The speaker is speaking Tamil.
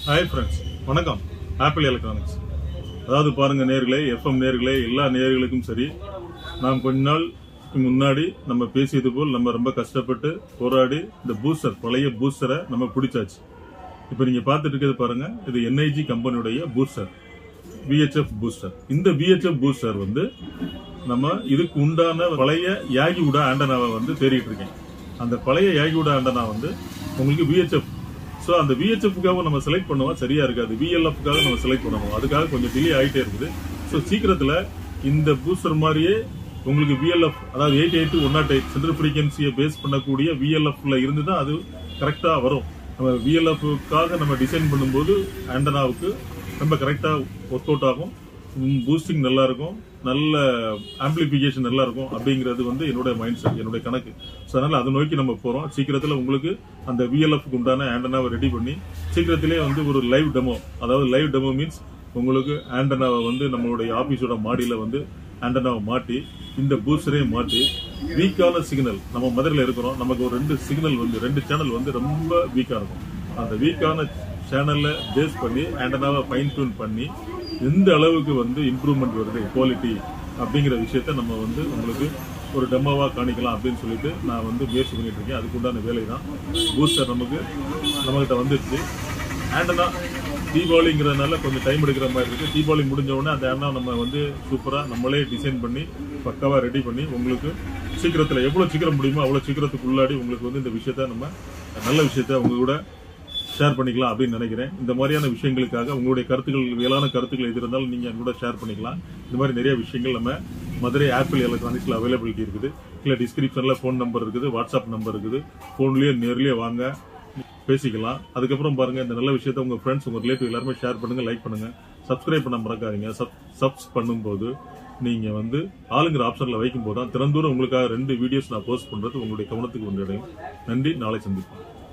ஹாய் ஃப்ரெண்ட்ஸ் வணக்கம் ஆப்பிள் எலக்ட்ரானிக்ஸ் அதாவது பாருங்க நேர்களே எஃப்எம் நேர்களே எல்லா நேர்களுக்கும் சரி நாம் கொஞ்ச நாள் முன்னாடி நம்ம பேசியது போல் நம்ம ரொம்ப கஷ்டப்பட்டு போராடி இந்த பூஸ்டர் பழைய பூஸ்டரை நம்ம பிடிச்சாச்சு இப்போ நீங்க பார்த்துட்டு இருக்கிறது பாருங்க இது என்ஐஜி கம்பெனியுடைய பூஸ்டர் VHF பூஸ்டர் இந்த VHF பூஸ்டர் வந்து நம்ம இதுக்கு உண்டான பழைய யாகிவுடா ஆண்டனாவை வந்து தேடிட்டு இருக்கேன் அந்த பழைய யாகிவுடா ஆண்டனா வந்து உங்களுக்கு VHF ஸோ அந்த விஹெச்எஃப்காக நம்ம செலக்ட் பண்ணுவோம் சரியா இருக்காது விஎல்எஃப்காக நம்ம செலக்ட் பண்ணுவோம் அதுக்காக கொஞ்சம் டிலே ஆகிட்டே இருக்குது ஸோ சீக்கிரத்தில் இந்த பூஸ்டர் மாதிரியே உங்களுக்கு விஎல்எஃப் அதாவது eight eight one not eight central ஃப்ரீக்வன்சியை பேஸ் பண்ணக்கூடிய விஎல்எஃப்ல இருந்து தான் அது கரெக்டாக வரும் நம்ம விஎல்எஃப்காக நம்ம டிசைன் பண்ணும்போது ஆண்டனாவுக்கு ரொம்ப கரெக்டாக ஒர்க் அவுட் ஆகும் பூஸ்டிங் நல்லா இருக்கும் நல்ல ஆம்பிளிபிகேஷன் நல்லா இருக்கும் அப்படிங்கிறது வந்து என்னோட மைண்ட் செட் என்னுடைய கணக்கு ஸோ அதனால அதை நோக்கி நம்ம போறோம் சீக்கிரத்தில் உங்களுக்கு அந்த விஎல்எஃப்க்கு உண்டான ஆண்டனாவை ரெடி பண்ணி சீக்கிரத்திலே வந்து ஒரு லைவ் டெமோ அதாவது லைவ் டெமோ மீன்ஸ் உங்களுக்கு ஆண்டனாவை வந்து நம்மளுடைய ஆபீஸோட மாடியில வந்து ஆண்டனாவை மாட்டி இந்த பூஸ்டரையும் மாட்டி வீக்கான சிக்னல் நம்ம மதுரையில் இருக்கிறோம் நமக்கு ஒரு ரெண்டு சிக்னல் வந்து ரெண்டு சேனல் வந்து ரொம்ப வீக்கா இருக்கும் அந்த வீக்கான சேனல்ல பேஸ் பண்ணி ஆண்டனாவை ஃபைன் டியூன் பண்ணி எந்த அளவுக்கு வந்து இம்ப்ரூவ்மெண்ட் வருது குவாலிட்டி அப்படிங்கிற விஷயத்த நம்ம வந்து உங்களுக்கு ஒரு டெமோவா காணிக்கலாம் அப்படின்னு சொல்லிட்டு நான் வந்து முயற்சி பண்ணிட்டு இருக்கேன் அதுக்கு உண்டான வேலை தான் பூஸ்டர் நமக்கு நம்மகிட்ட வந்துருச்சு ஆண்டனா தீபாவளிங்கிறதுனால கொஞ்சம் டைம் எடுக்கிற மாதிரி இருக்கு தீபாவளி முடிஞ்ச உடனே அந்த ஆண்டனா நம்ம வந்து சூப்பரா நம்மளே டிசைன் பண்ணி பக்காவா ரெடி பண்ணி உங்களுக்கு சீக்கிரத்துல எவ்வளவு சீக்கிரம் முடியுமோ அவ்வளவு சீக்கிரத்துக்குள்ளாடி உங்களுக்கு வந்து இந்த விஷயத்த நம்ம நல்ல விஷயத்த உங்க கூட ஷேர் பண்ணிக்கலாம் அப்படின்னு நினைக்கிறேன் இந்த மாதிரியான விஷயங்களுக்காக உங்களுடைய கருத்துக்கள் வேளாண் கருத்துக்கள் எது இருந்தாலும் நீங்க என் கூட ஷேர் பண்ணிக்கலாம் இந்த மாதிரி நிறைய விஷயங்கள் நம்ம மதுரை ஆப்பிள் எலக்ட்ரானிக்ஸ்ல அவைலபிலிட்டி இருக்குது கீழே டிஸ்கிரிப்ஷன்ல ஃபோன் நம்பர் இருக்குது வாட்ஸ்அப் நம்பர் இருக்குது ஃபோன்லயே நேர்லயே வாங்க பேசிக்கலாம் அதுக்கப்புறம் பாருங்க இந்த நல்ல விஷயத்த உங்க ஃப்ரெண்ட்ஸ் உங்க ரிலேட்டிவ் எல்லாருமே ஷேர் பண்ணுங்க லைக் பண்ணுங்க சப்ஸ்கிரைப் பண்ண மறக்காதீங்க சப்ஸ் பண்ணும்போது நீங்க வந்து ஆளுங்கிற ஆப்ஷன்ல வைக்கும் போது தான் திறந்தூரம் உங்களுக்காக ரெண்டு வீடியோஸ் நான் போஸ்ட் பண்றது உங்களுடைய கவனத்துக்கு வந்து நன்றி நாளை சந்திப்போம்